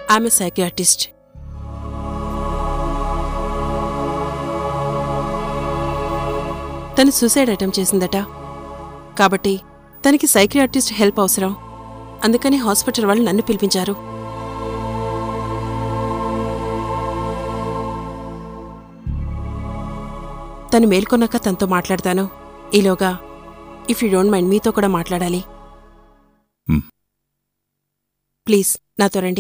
ఆమె సైకియాటిస్ట్ తను suicide attempt చేసిందట కాబట్టి తనకి సైకియాట్రిస్ట్ హెల్ప్ అవసరం అందుకని హాస్పిటల్ వాళ్ళు నన్ను పిలిపించారు తను మేల్కొన్నాక తనతో మాట్లాడతాను ఈలోగా ఇఫ్ యూ డోంట్ మైండ్ మీతో కూడా మాట్లాడాలి Hmm. ప్లీజ్ నాతో రండి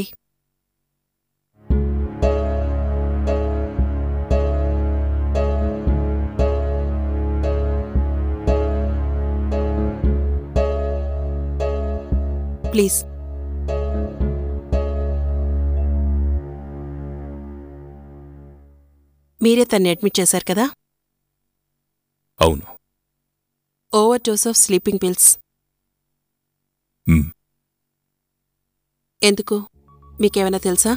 ప్లీజ్ మీరే తన్ని అడ్మిట్ చేశారు కదా అవును overdose of sleeping pills మ్, ఎందుకు మీకేమైనా తెలుసా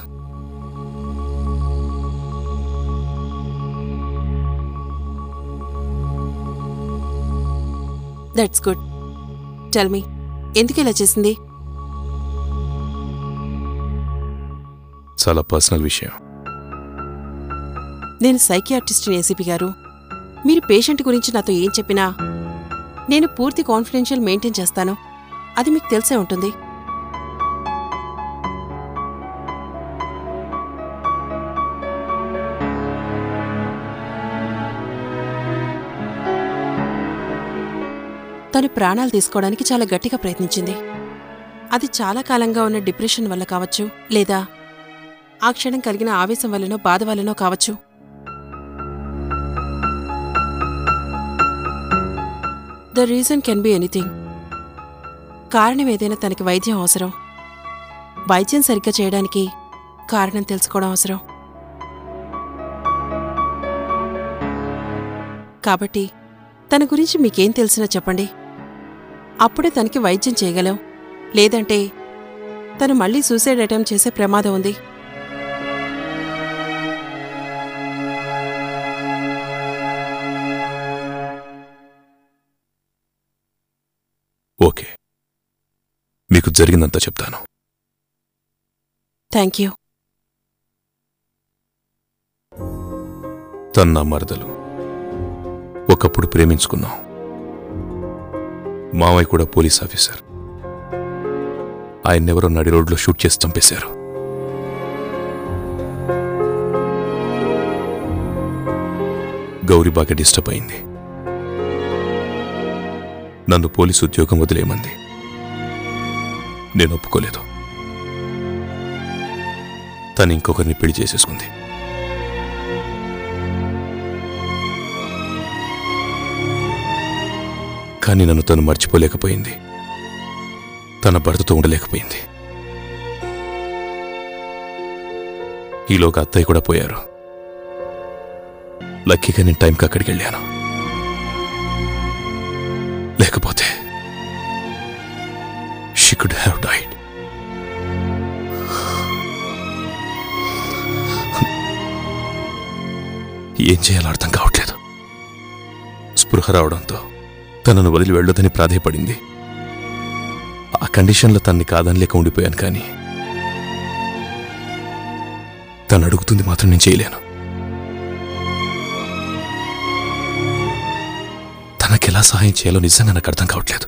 దట్స్ గుడ్ టెల్ మీ ఎందుకు ఇలా చేసింది చాలా పర్సనల్ విషయం నేను సైకియాట్రిస్ట్ని ఏసీపీ గారు మీరు పేషెంట్ గురించి నాతో ఏం చెప్పినా నేను పూర్తి కాన్ఫిడెన్షియల్ మెయింటైన్ చేస్తాను అది మీకు తెలిసే ఉంటుంది తను ప్రాణాలు తీసుకోవడానికి చాలా గట్టిగా ప్రయత్నించింది అది చాలా కాలంగా ఉన్న డిప్రెషన్ వల్ల కావచ్చు లేదా ఆ క్షణం కలిగిన ఆవేశం వల్లనో బాధ వల్లనో కావచ్చు the reason can be anything కారణం ఏదైనా తనకి వైద్యం అవసరం వైద్యం సరిగ్గా చేయడానికి కారణం తెలుసుకోవడం అవసరం కాబట్టి తన గురించి మీకేం తెలిసినా చెప్పండి అప్పుడే తనకి వైద్యం చేయగలం లేదంటే తను మళ్ళీ సూసైడ్ అటెంప్ట్ చేసే ప్రమాదం ఉంది ఓకే మీకు జరిగిందంతా చెప్తాను థ్యాంక్ యూ తన నా మరదలు ఒకప్పుడు ప్రేమించుకున్నాం మావయ్య కూడా పోలీస్ ఆఫీసర్ ఆయన్నెవరో నడి రోడ్లో షూట్ చేసి చంపేశారు గౌరీ బాగా డిస్టర్బ్ అయింది నన్ను పోలీసు ఉద్యోగం వదిలేయమంది నేను ఒప్పుకోలేదు తను ఇంకొకరిని పెళ్లి చేసేసుకుంది కానీ నన్ను తను మర్చిపోలేకపోయింది తన భర్తతో ఉండలేకపోయింది ఈలోగా అత్తయ్య కూడా పోయారు లక్కీగా నేను టైంకి అక్కడికి వెళ్ళాను లేకపోతే షీ కుడ్ హ్యావ్ డైడ్ ఏం చేయాలో అర్థం కావట్లేదు స్పృహ రావడంతో తనను వదిలి వెళ్ళొద్దని ప్రాధేయపడింది ఆ కండిషన్లో తన్ని కాదనలేక ఉండిపోయాను కానీ తను అడుగుతుంది మాత్రం నేను చేయలేను తనకెలా సహాయం చేయాలో నిజంగా నాకు అర్థం కావట్లేదు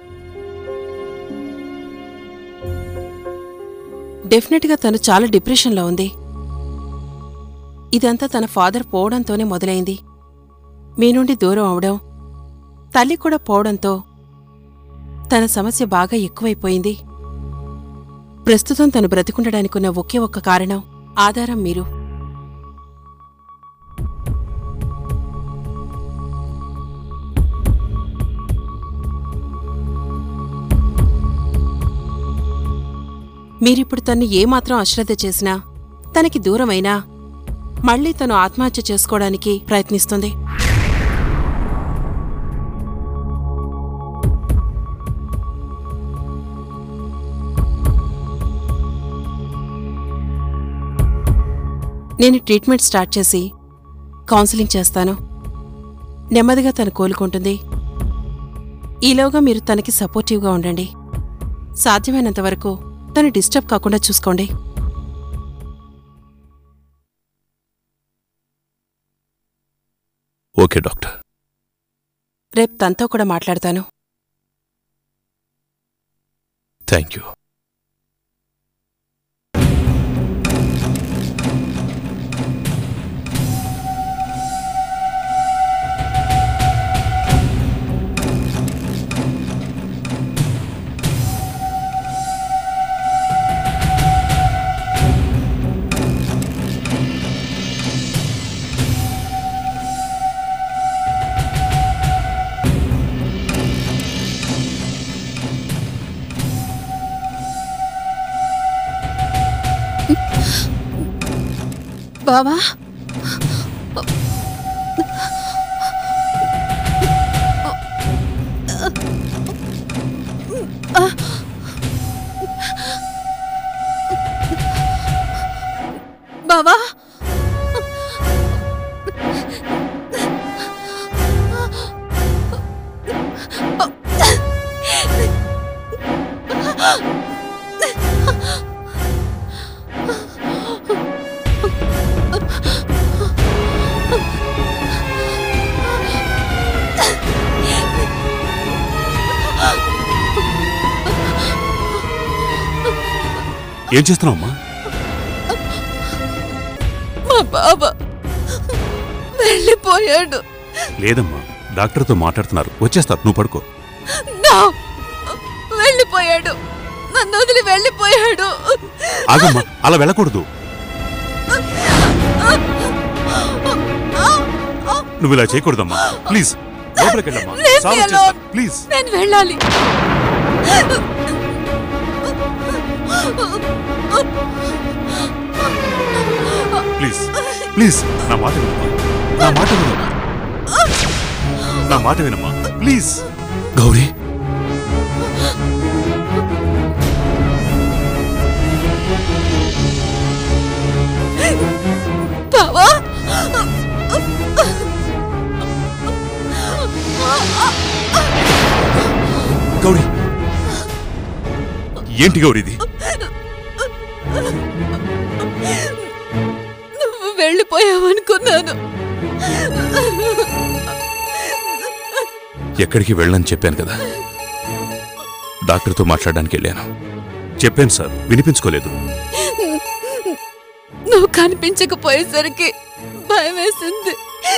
డెఫినెట్గా తను చాలా డిప్రెషన్లో ఉంది ఇదంతా తన ఫాదర్ పోవడంతోనే మొదలైంది మీ నుండి దూరం అవడం తల్లి కూడా పోవడంతో తన సమస్య బాగా ఎక్కువైపోయింది ప్రస్తుతం తను బ్రతికుండడానికున్న ఒకే ఒక్క కారణం ఆధారం మీరు మీరిప్పుడు తన్ని ఏమాత్రం అశ్రద్ధ చేసినా తనకి దూరమైనా మళ్ళీ తను ఆత్మహత్య చేసుకోవడానికి ప్రయత్నిస్తుంది నేను ట్రీట్మెంట్ స్టార్ట్ చేసి కౌన్సిలింగ్ చేస్తాను నెమ్మదిగా తను కోలుకుంటుంది ఈలోగా మీరు తనకి సపోర్టివ్గా ఉండండి సాధ్యమైనంత వరకు తను డిస్టర్బ్ కాకుండా చూసుకోండి ఓకే డాక్టర్ రేపు తనతో కూడా మాట్లాడతాను థ్యాంక్ యూ బావా బావా ఏం చేస్తున్నావు అమ్మా మా బావ వెళ్ళిపోయాడు లేదమ్మా డాక్టర్తో మాట్లాడుతున్నారు వచ్చేస్తారు నువ్వు పడుకో నా వెళ్ళిపోయాడు నన్ను వదిలి వెళ్ళిపోయాడు ఆగమ్మా అలా వెళ్ళకూడదు నువ్వు ఇలా చేయకూడదమ్మా ప్లీజ్ లోపలికి వెళ్ళమ్మా Leave me సాల్వ్ alone. చేస్తాను ప్లీజ్ నేను వెళ్ళాలి ప్లీజ్ ప్లీజ్ నా మాట వినమ్మా నా మాట వినమ్మా నా మాట వినమ్మా ప్లీజ్ గౌరీ బావా గౌరీ ఏంటి గౌరీ ఇది నువ్వు వెళ్ళిపోయావనుకున్నాను ఎక్కడికి వెళ్ళని చెప్పాను కదా డాక్టర్తో మాట్లాడడానికి వెళ్ళాను చెప్పాను సార్ వినిపించుకోలేదు నువ్వు కనిపించకపోయేసరికి భయం వేసింది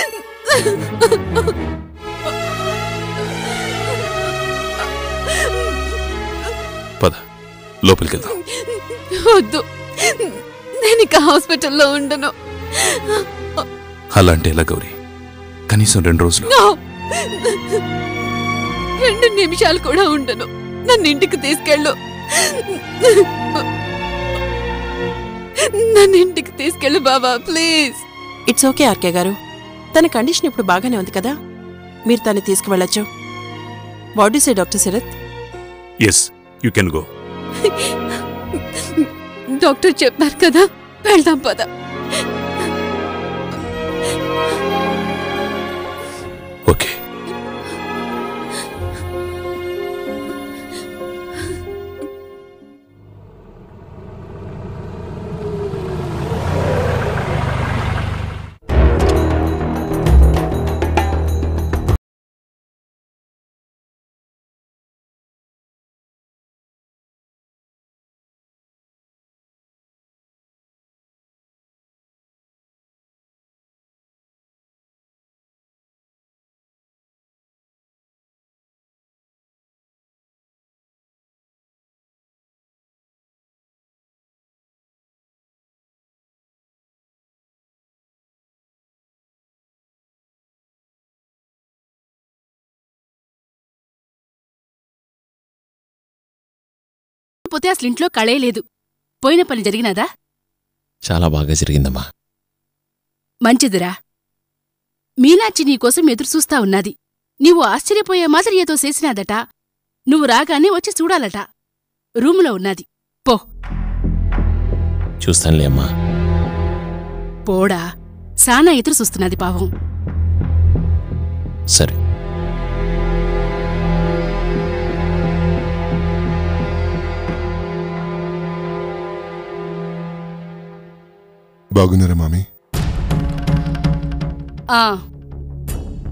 పద లోపలికి వెళ్దాం వద్దు నేను ఇక హాస్పిటల్లో ఉండను అలా అంటే ఎలా గౌరీ కనీసం రెండు రోజులు No! రెండు నిమిషాలు కూడా ఉండను నన్ను ఇంటికి తీసుకెళ్ళు నన్ను ఇంటికి తీసుకెళ్ళు బాబా ప్లీజ్ ఇట్స్ ఓకే ఆర్కే గారు తన కండిషన్ ఇప్పుడు బాగానే ఉంది కదా మీరు తను తీసుకువెళ్ళొచ్చు what say doctor Sharath yes you can go doctor చెప్పారు కదా వెళ్దాం పద ఓకే పోతే అసలు ఇంట్లో కళే లేదు పోయిన పని జరిగినదా చాలా బాగా జరిగిందమ్మా మంచిదిరా మీనాచి నీకోసం ఎదురుచూస్తా ఉన్నది నీవు ఆశ్చర్యపోయే మాదిరి ఏదో చేసినాదట నువ్వు రాగానే వచ్చి చూడాలట రూములో ఉన్నది పో చూస్తానులే అమ్మా పోడా సానా ఎదురు చూస్తున్నది పావం సరే బాగున్నారా మామి ఆ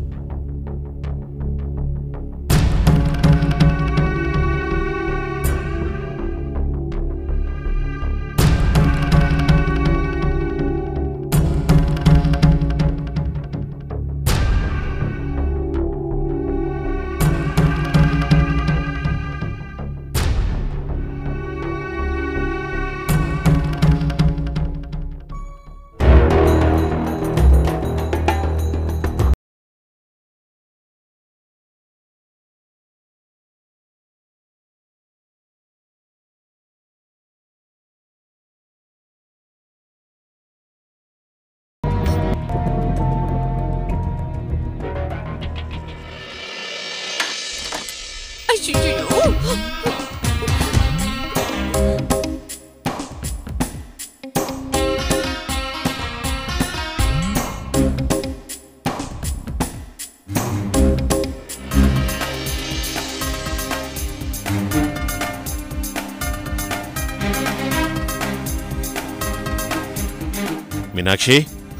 అయ్యయ్యో. మీనాక్షి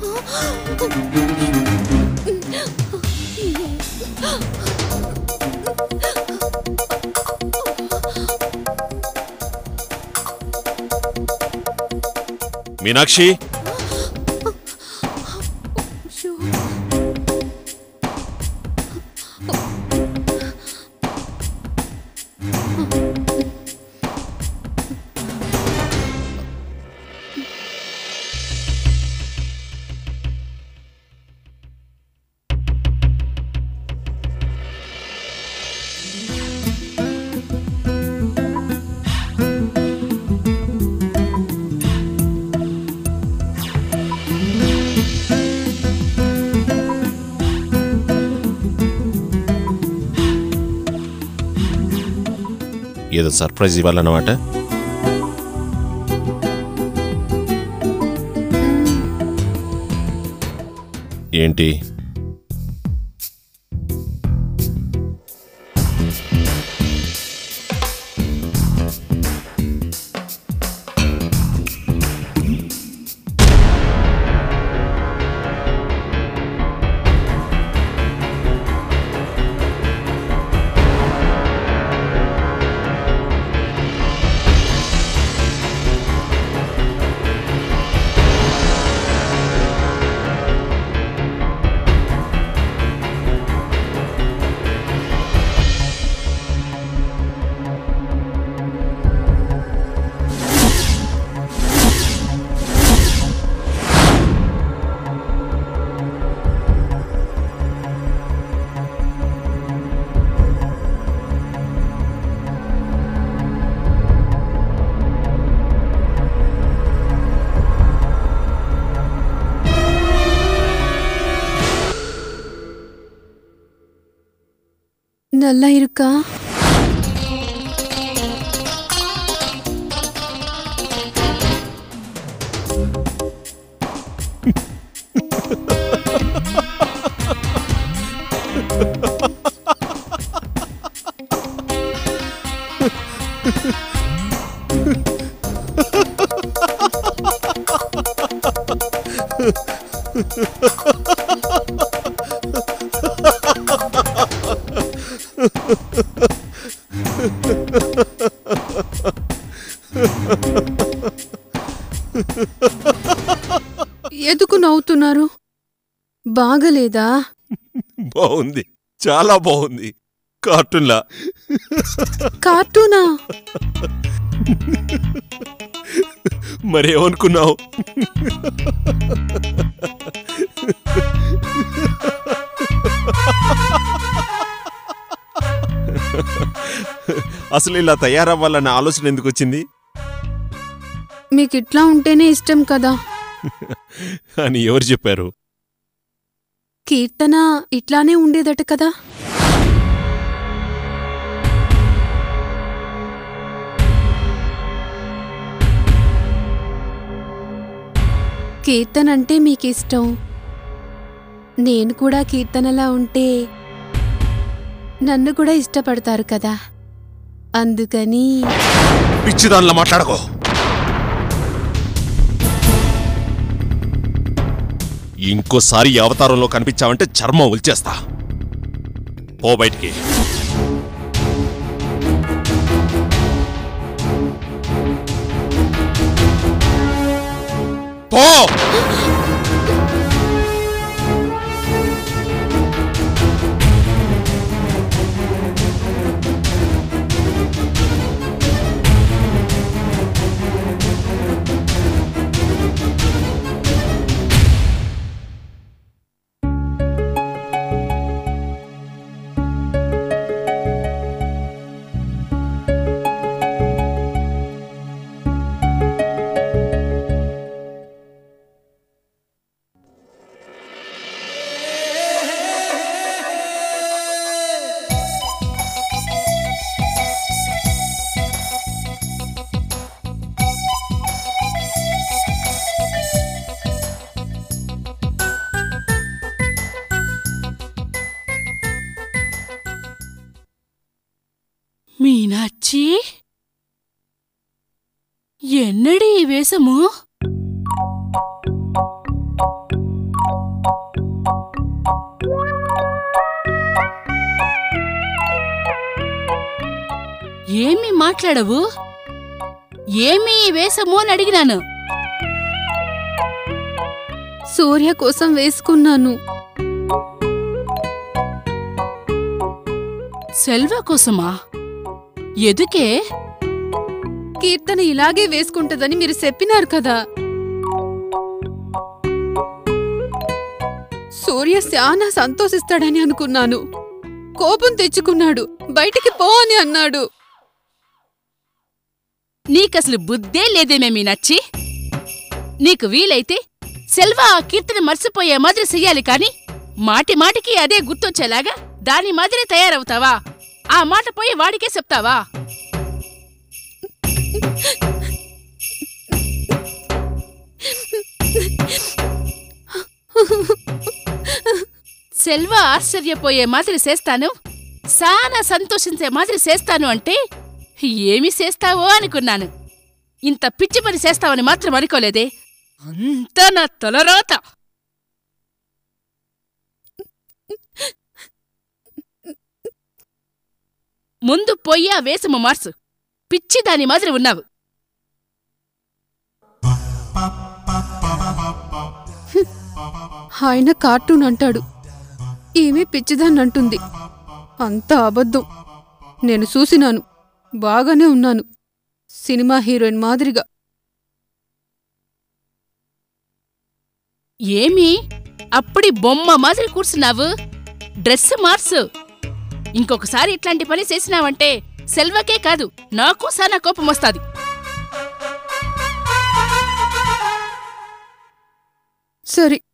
మీనాక్షి అయ్యో. ఏదో సర్ప్రైజ్ ఇవ్వాలన్నమాట ఏంటి நல்லா இருக்கா ఎందుకు నవ్వుతున్నారు బాగలేదా బాగుంది చాలా బాగుంది కార్టూన్లా కార్టూనా మరేమనుకున్నావు అసలు ఇలా తయారవ్వాలన్న ఆలోచన ఎందుకు వచ్చింది మీకు ఇట్లా ఉంటేనే ఇష్టం కదా అని ఎవరు చెప్పారు కీర్తన ఇట్లానే ఉండేదట కదా కీర్తన అంటే మీకు ఇష్టం నేను కూడా కీర్తనలా ఉంటే నన్ను కూడా ఇష్టపడతారు కదా అందుకని పిచ్చిదానిలా మాట్లాడకో ఇంకోసారి ఈ అవతారంలో కనిపించావంటే చర్మం ఉల్చేస్తా పో బయటికి పో ఎన్నడీ ఈ వేషము ఏమీ మాట్లాడవు ఏమీ ఈ వేషము అని అడిగినాను సూర్య కోసం వేసుకున్నాను సెల్వ కోసమా ఎదుకే కీర్తన ఇలాగే వేసుకుంటదని మీరు చెప్పినారు కదా సూర్య చాలా సంతోషిస్తాడని అనుకున్నాను కోపం తెచ్చుకున్నాడు బయటికి పో అని అన్నాడు నీకసలు బుద్ధే లేదేమే మీ నచ్చి నీకు వీలైతే సెల్వ ఆ కీర్తన మర్చిపోయే మాదిరి చెయ్యాలి కాని మాటి మాటికి అదే గుర్తొచ్చేలాగా దాని మాదిరి తయారవుతావా ఆ మాట పోయి వాడికే చెప్తావా సెల్వ ఆశ్చర్యపోయే మాదిరి చేస్తాను సానా సంతోషించే మాదిరి చేస్తాను అంటే ఏమి చేస్తావో అనుకున్నాను ఇంత పిచ్చి పని చేస్తావని మాత్రం అనుకోలేదే అంతా నా తలరాత ముందు పోయి ఆ వేషము మార్చు పిచ్చి దాని మాదిరి ఉన్నావు ఆయన కార్టూన్ అంటాడు ఈమె పిచ్చిదాన్ని అంటుంది అంత అబద్ధం నేను చూసినాను బాగానే ఉన్నాను సినిమా హీరోయిన్ మాదిరిగా ఏమి అప్పుడి బొమ్మ మాదిరి కూర్చున్నావు డ్రెస్ మార్సు ఇంకొకసారి ఇట్లాంటి పని చేసినావంటే సెల్వకే కాదు నాకు సానా కోపం వస్తాది సరే